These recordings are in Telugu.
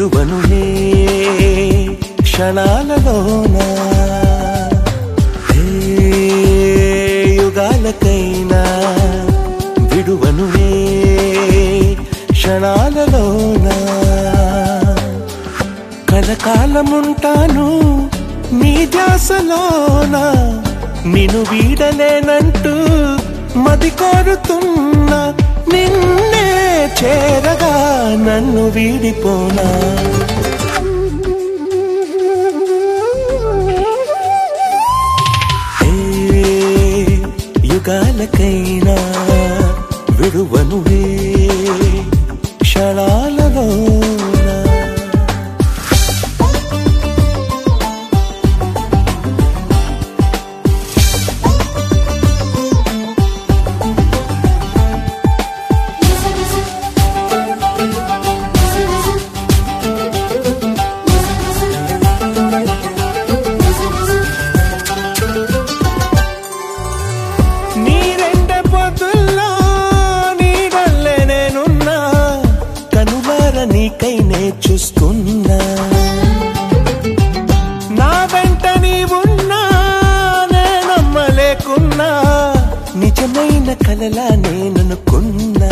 విడువనులే క్షణాలలోనా హే యుగాలకైనా విడువనులే క్షణాలలోనా కలకాలముంటాను నీ ధ్యాసలోన నిన్ను వీడలేనంటూ మది కోరుతున్నా నిన్నే చేరగా నన్ను వీడిపోనా ఏ యుగాలకైనా విడువనువే క్షణాలలోనా నీ రెండ పొద్దుల్లో నీడల్లే నేనున్నా కనులార నీకైనే చూస్తున్నా నా వెంట నీవున్నా నేనమ్మలేకున్నా నిజమైన కలలా నేననుకున్నా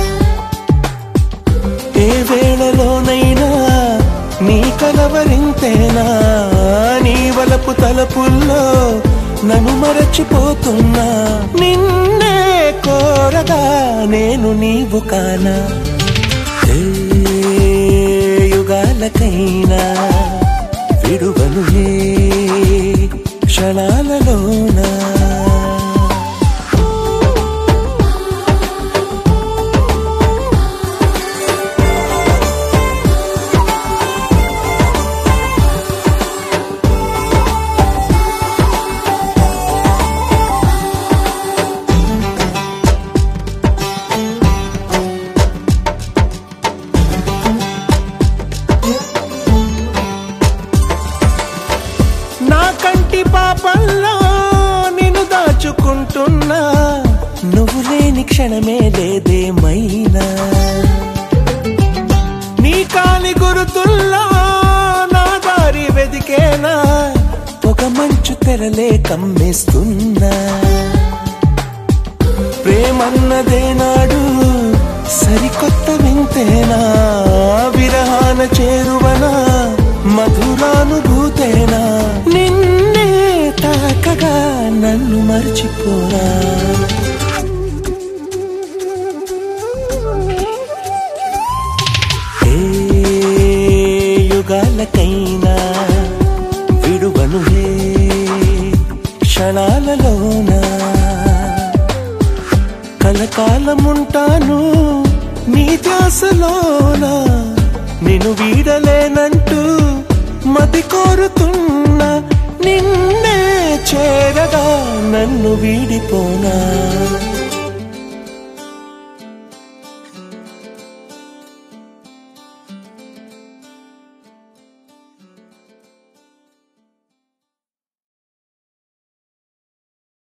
ఏ వేళలోనైనా నీ కలవరింతేనా నీ వలపు తలపుల్లో నన్ను మరచిపోతున్నా నిన్నే కోరగా నేను నీవు కానా ఏ యుగాలకైనా విడువనులే క్షణాలలోనా నా కంటి పాపంలో నిన్ను దాచుకుంటున్నా నువ్వు లేని క్షణమే లేదేమైనా నీ కాలి గురుతుల్లో నా దారి వెదికేనా ఒక మంచు తెరలే కమ్మేస్తున్నా ప్రేమన్నదే నాడు సరికొత్త వింతేనా విరహాన చేరువనా మధురానుభూతేనా నిన్నే తాకగా నన్ను మర్చిపోనా ఏ యుగాలకైనా విడువనులే క్షణాలలోనా కలకాలముంటాను నీ ధ్యాసలోన నిన్ను వీడలేనంటూ మతి కోరుతున్నా నిన్నే చేరగా నన్ను వీడిపోనా